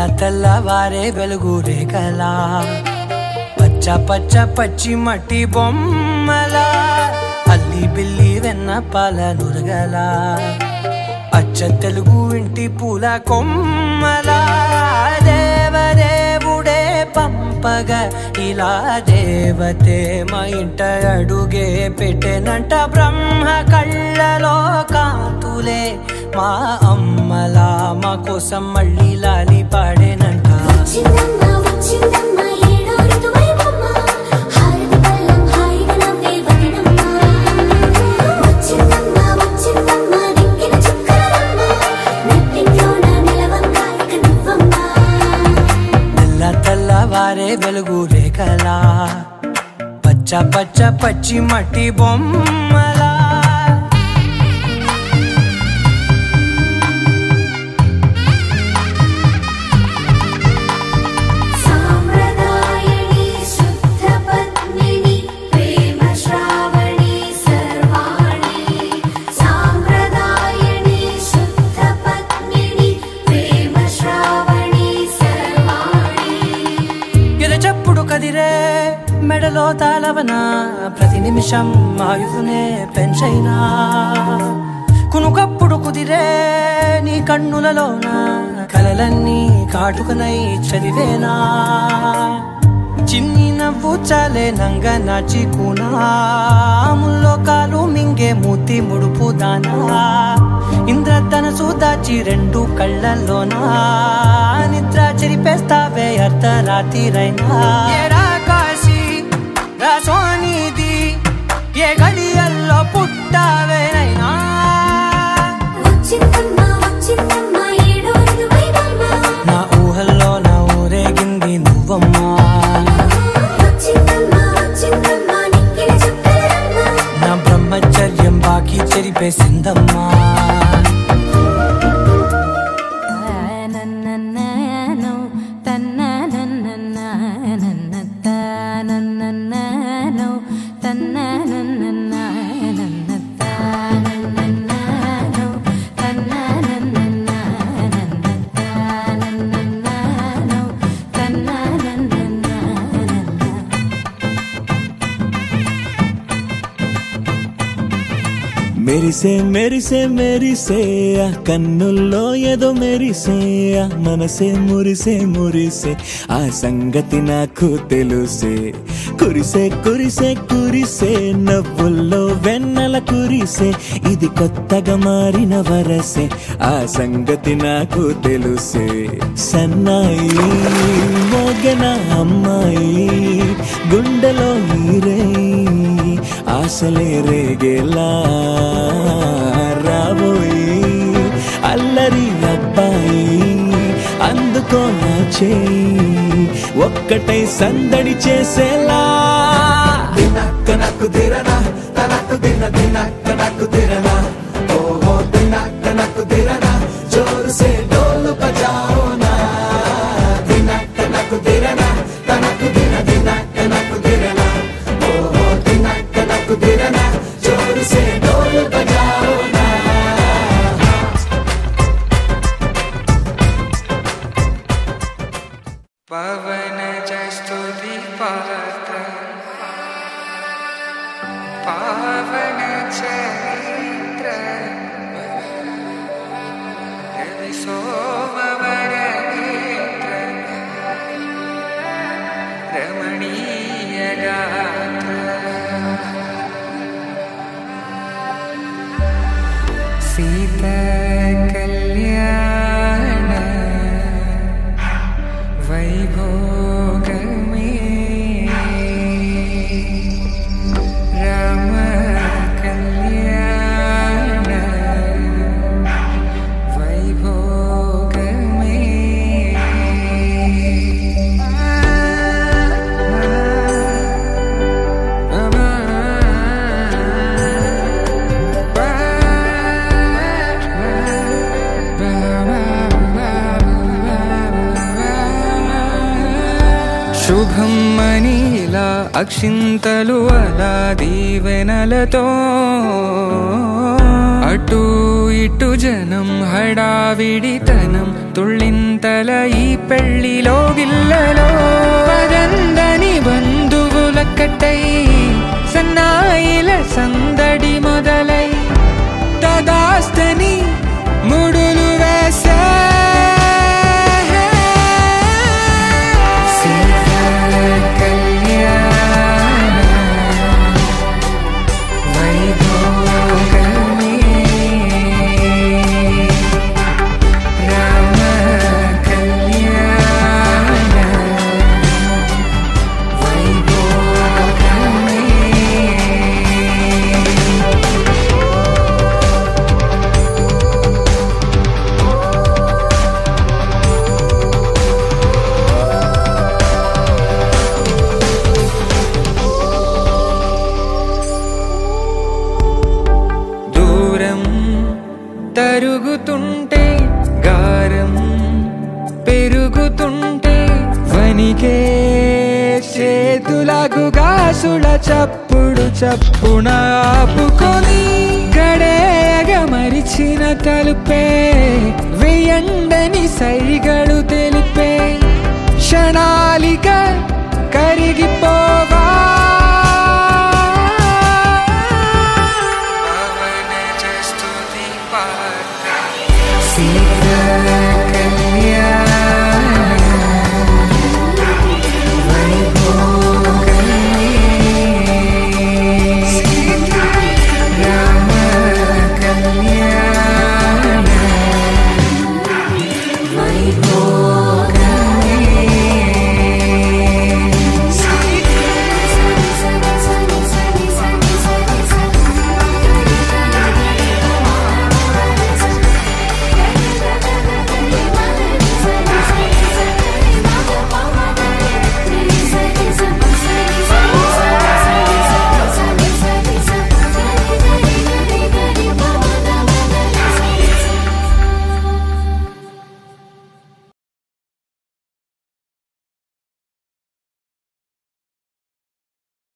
తెల్లవారే వెలుగు రేఖలా పచ్చ పచ్చ పచ్చి మట్టి బొమ్మలా అల్లి బిల్లి వెన్న పాల నురగలా అచ్చ తెలుగు ఇంటి పూల కొమ్మలా దేవదేవుడే పంపగా ఇలా దేవతే మా ఇంట అడుగే పెట్టెనంట బ్రహ్మ కళ్ళలో కాంతులే మా అమ్మలా మా కోసం మళ్ళీ లాలి పాడేనంట వచ్చిందమ్మ వచ్చిందమ్మ ఏడో ఋతువైవమ్మ హారతి పళ్ళం హాయిగా నవ్వే వదనమ్మ వచ్చిందమ్మ వచ్చిందమ్మ దిక్కిన చుక్కలమ్మ నెట్టింట్లోన నిలవంగా ఇక నువ్వమ్మ తెల్ల తెల్లవారే వెలుగు రేఖలా పచ్చ పచ్చ పచ్చి మట్టి బొమ్మలా సామ్రదాయని శుద్ధ పద్మిని ప్రేమ శ్రావణి సర్వాణి సామ్రదాయని శుద్ధ పద్మిని ప్రేమ శ్రావణి సర్వాణి ఎద చప్పుడు కదిరే మెడలో తాళవన ప్రతి నిమిషం ఆయుధునే పెంచైనా కునుకప్పుడు కుదిరే నీ కన్నులలోన కలలన్నీ కాటుకనై చదివేనా చిన్ని నవ్వు చాలే నంగ నాచి ముల్లో కాలు మింగే మూతి ముడుపు దానా ఇంద్రధనసు దాచి రెండు కళ్ళల్లోనా నిద్ర చెరిపేస్తావే అర్ధరాత్రిరైనా ఏరా కాశీ రా సోనిది ఏ గడియల్లో పుట్టావేనైనా వచ్చిందమ్మ వచ్చిందమ్మ ఏడో ఋతువైవమ్మ నా ఊహల్లో నా ఊరేగింది నువ్వమ్మా వచ్చిందమ్మ వచ్చిందమ్మ నిక్కిన చుక్కలమ్మ నా బ్రహ్మచర్యం బాకీ చెరిపేసిందమ్మా నన్నన్ననో తన్ననన్ననన్ననన్ననో తన్ననన్ననన్ననన్ననో తన్ననన్ననన్ననన్ననో తన్ననన్ననన్ననన్ననో మెరిసే మెరిసే మెరిసే ఆ కన్నుల్లో ఏదో మెరిసే ఆ మనసే మురిసే మురిసే ఆ సంగతి నాకు తెలుసే కురిసే కురిసే కురిసే నవ్వుల్లో వెన్నెల కురిసే ఇది కొత్తగా మారిన వరసే ఆ సంగతి నాకు తెలుసే సన్నాయి మోగన అమ్మాయి గుండెలో ఈరే ఆశలే రేగేలా రాబోయి అల్లరి అబ్బాయి అందుకో నా చేయి ఒక్కటై సందడి చేసేలా దినక్క నాకు దిరనా తనకు దిన దినక్క నాకు దిరనా ఓహో దినక్క నాకు దిరనా జోరు సే డోలు బజాओ నా దినక్క నాకు దిరనా తనకు దిన దినక్క నాకు దిరనా ఓహో దినక్క నాకు దిరనా జోరు సే డోలు బజాओ నా పవన జస్తుతి పాత్ర పావన చరిత్ర రవి సోమవర నేత్ర రమణీయ గాత్ర సీత కళ్యాణ వైభోగమే రామ కళ్యాణ వైభోగమే ఆ శుభం అని ఇలా అక్షింతలు అలా దీవెనలతో అటు ఇటు జనం హడావిడితనం తుళ్ళింతల ఈ పెళ్లిలో గిల్లలో పదందని బంధువులక్కటై సన్నాయిల సందడి మొదలై తదాస్తని ముడులు వేసే సీతా కళ్యాణ వైభోగమే రామ కళ్యాణ వైభోగమే దూరం తరుగుతుంటే గారం పెరుగుతుంటే వనికే చేతులకు గాసుల చప్పుడు చప్పున ఆపుకొని గడేగ మరిచిన తలుపే వెయ్యండని సైగడు తెలిపే క్షణాలిక